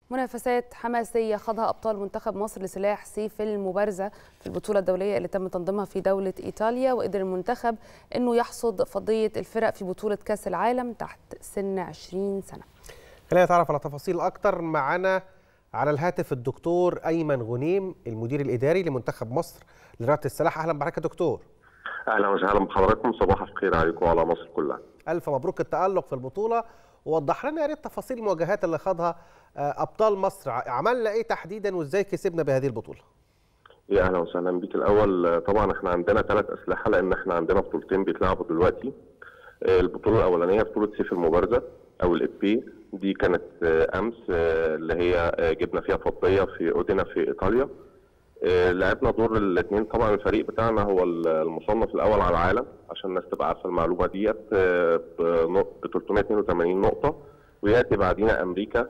منافسات حماسية خاضها أبطال منتخب مصر لسلاح سيف المبارزة في البطولة الدولية اللي تم تنظيمها في دولة إيطاليا وقدر المنتخب أنه يحصد فضية الفرق في بطولة كأس العالم تحت سن 20 سنة خلينا نتعرف على تفاصيل أكتر معنا على الهاتف الدكتور أيمن غنيم المدير الإداري لمنتخب مصر لرياضة السلاح أهلا بحضرتك يا دكتور اهلا وسهلا بحضراتكم صباح الخير عليكم وعلى مصر كلها ألف مبروك التألق في البطولة ووضح لنا يا ريت تفاصيل المواجهات اللي خاضها ابطال مصر عملنا ايه تحديدا وازاي كسبنا بهذه البطوله يا اهلا وسهلا بيك الاول طبعا احنا عندنا ثلاث اسلحه لان احنا عندنا بطولتين بيتلعبوا دلوقتي البطوله الاولانيه بطوله سيف المبارزه او الابي دي كانت امس اللي هي جبنا فيها فضيه في اودينا في ايطاليا لعبنا دور الاثنين طبعا الفريق بتاعنا هو المصنف الاول على العالم عشان الناس تبقى عارفه المعلومه ديت ب 382 نقطه وياتي بعدينا امريكا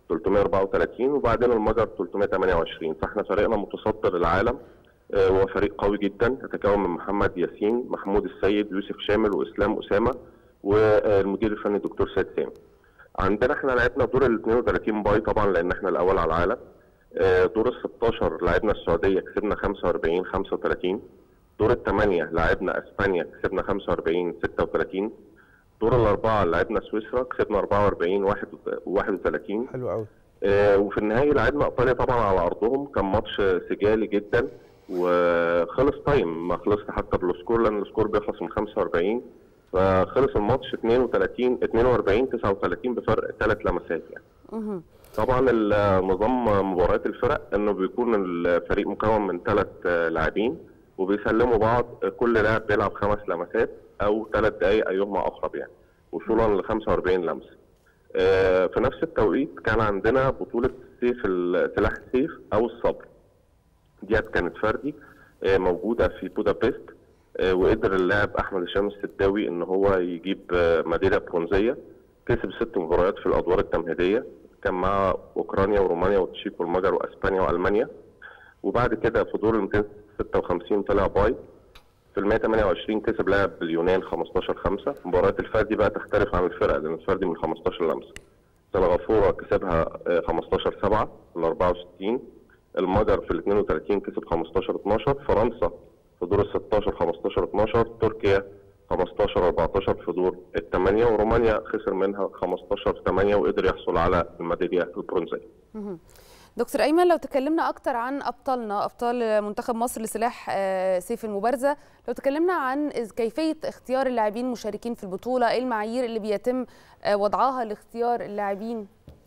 334 وبعدين المجر 328 فاحنا فريقنا متصدر العالم هو فريق قوي جدا يتكون من محمد ياسين محمود السيد يوسف شامل واسلام اسامه والمدير الفني الدكتور سيد سامي عندنا احنا لعبنا دور ال 32 باي طبعا لان احنا الاول على العالم دور ال 16 لعبنا السعوديه كسبنا 45 35 دور الثمانيه لعبنا اسبانيا كسبنا 45 36 دور الاربعه لعبنا سويسرا كسبنا 44 31 حلو قوي آه وفي النهائي لعبنا ايطاليا طبعا على ارضهم كان ماتش سجالي جدا وخلص تايم ما خلصش حتى بالسكور لان السكور بيخلص من 45 فخلص الماتش 32 42 39 بفرق ثلاث لمسات يعني. طبعا نظام مباريات الفرق انه بيكون الفريق مكون من ثلاث لاعبين وبيسلموا بعض كل لاعب بيلعب خمس لمسات او ثلاث دقائق ايهما اقرب يعني وصولا ل 45 لمسه. آه في نفس التوقيت كان عندنا بطوله سيف سلاح السيف او الصبر. ديت كانت فردي آه موجوده في بودابست آه وقدر اللاعب احمد هشام السداوي ان هو يجيب ميداليه برونزيه كسب ست مباريات في الادوار التمهيديه كان مع اوكرانيا ورومانيا والتشيك والمجر واسبانيا والمانيا وبعد كده في دور ال 256 طلع باي في ال 128 كسب لاعب اليونان 15 5 مباريات الفردي بقى تختلف عن الفرق لان الفردي من 15 لمسه سلغافوره كسبها 15 7 من 64 المجر في ال 32 كسب 15 12 فرنسا في دور ال 16 15 12 تركيا 15 14 في دور الثمانيه ورومانيا خسر منها 15 8 وقدر يحصل على الميداليه البرونزيه. دكتور ايمن لو تكلمنا اكتر عن ابطالنا ابطال منتخب مصر لسلاح سيف المبارزه لو تكلمنا عن كيفيه اختيار اللاعبين المشاركين في البطوله ايه المعايير اللي بيتم وضعها لاختيار اللاعبين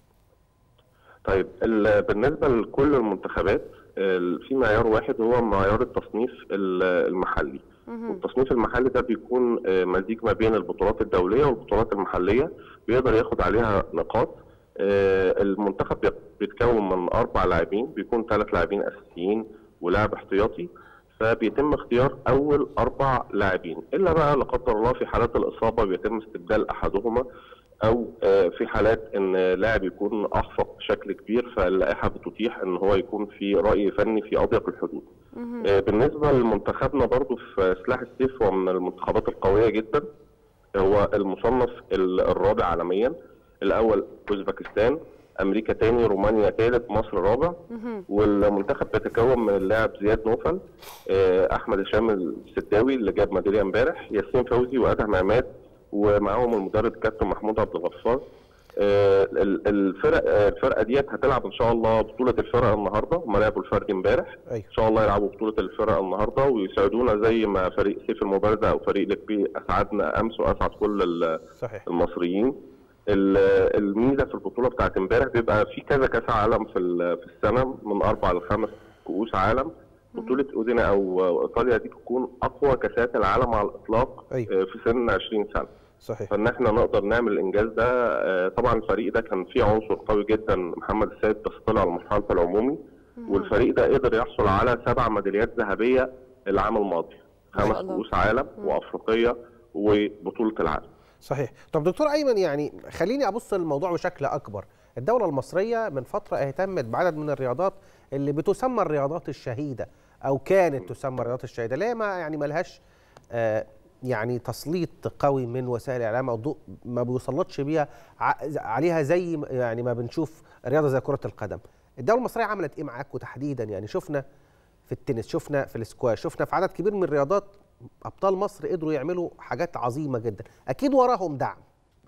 طيب بالنسبه لكل المنتخبات في معيار واحد هو معيار التصنيف المحلي والتصنيف المحلي ده بيكون مزيج ما بين البطولات الدوليه والبطولات المحليه بيقدر ياخد عليها نقاط المنتخب بيتكون من اربع لاعبين بيكون ثلاث لاعبين اساسيين ولاعب احتياطي فبيتم اختيار اول اربع لاعبين الا بقى لا قدر الله في حالات الاصابه بيتم استبدال احدهما او في حالات ان لاعب يكون اخفق بشكل كبير فاللائحه بتتيح ان هو يكون في راي فني في اضيق الحدود. بالنسبه لمنتخبنا برضو في سلاح السيف هو من المنتخبات القويه جدا هو المصنف الرابع عالميا الاول اوزبكستان امريكا ثاني رومانيا ثالث مصر رابع والمنتخب بيتكون من اللاعب زياد نوفل احمد هشام السداوي اللي جاب ميداليه امبارح ياسين فوزي وادهم عماد ومعاهم المدرب كابتن محمود عبد الغفار الفرق الفرقه ديت هتلعب ان شاء الله بطوله الفرق النهارده هم لعبوا الفردي امبارح ان شاء الله يلعبوا بطوله الفرق النهارده ويساعدونا زي ما فريق سيف المبارزه او فريق لكبي اسعدنا امس واسعد كل صحيح. المصريين الميزه في البطوله بتاعت امبارح بيبقى في كذا كاس عالم في في السنه من اربع لخمس كؤوس عالم بطوله اودينا او ايطاليا دي بتكون اقوى كاسات العالم على الاطلاق أيوة. في سن 20 سنه صحيح فان احنا نقدر نعمل الانجاز ده طبعا الفريق ده كان فيه عنصر قوي جدا محمد السيد بس طلع لمرحله العمومي والفريق ده قدر يحصل على سبع ميداليات ذهبيه العام الماضي خمس كؤوس عالم وافريقيه وبطوله العالم صحيح طب دكتور ايمن يعني خليني ابص للموضوع بشكل اكبر الدوله المصريه من فتره اهتمت بعدد من الرياضات اللي بتسمى الرياضات الشهيده او كانت تسمى الرياضات الشهيده ليه ما يعني ملهاش آه يعني تسليط قوي من وسائل الاعلام او ضوء ما بيسلطش بيها ع- عليها زي ما- يعني ما بنشوف رياضه زي كره القدم الدوله المصريه عملت ايه معاكم تحديدا يعني شفنا في التنس شفنا في الاسكواش شفنا في عدد كبير من الرياضات ابطال مصر قدروا يعملوا حاجات عظيمه جدا اكيد وراهم دعم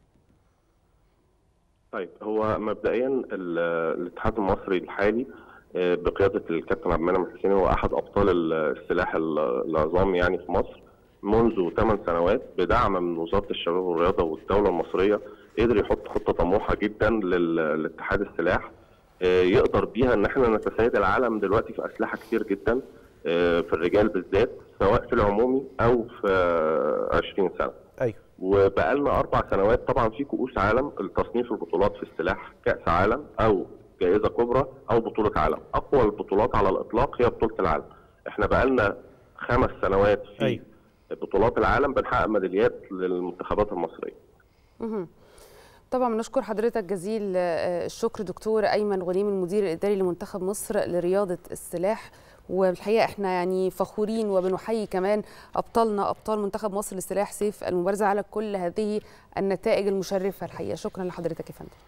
طيب هو مبدئيا ال- الاتحاد المصري الحالي آه، بقياده الكابتن عبد المنعم الحسيني هو احد ابطال ال- السلاح ال- العظام يعني في مصر منذ 8 سنوات بدعم من وزاره الشباب والرياضه والدوله المصريه قدر يحط خطه طموحه جدا لل- لاتحاد السلاح آه، يقدر بيها ان احنا نتسيد العالم دلوقتي في اسلحه كتير جدا آه، في الرجال بالذات سواء في العمومي او في آه، 20 سنه ايوه وبقالنا اربع سنوات طبعا في كؤوس عالم التصنيف البطولات في السلاح كاس عالم او جائزه كبرى او بطوله عالم اقوى البطولات على الاطلاق هي بطوله العالم احنا بقالنا خمس سنوات في أيوة. بطولات العالم بنحقق ميداليات للمنتخبات المصريه مهم. طبعا بنشكر حضرتك جزيل آه، الشكر دكتور ايمن غنيم المدير الاداري لمنتخب مصر لرياضه السلاح والحقيقه احنا يعني فخورين وبنحيي كمان ابطالنا ابطال منتخب مصر للسلاح سيف المبارزه على كل هذه النتائج المشرفه الحقيقه شكرا لحضرتك يا فندم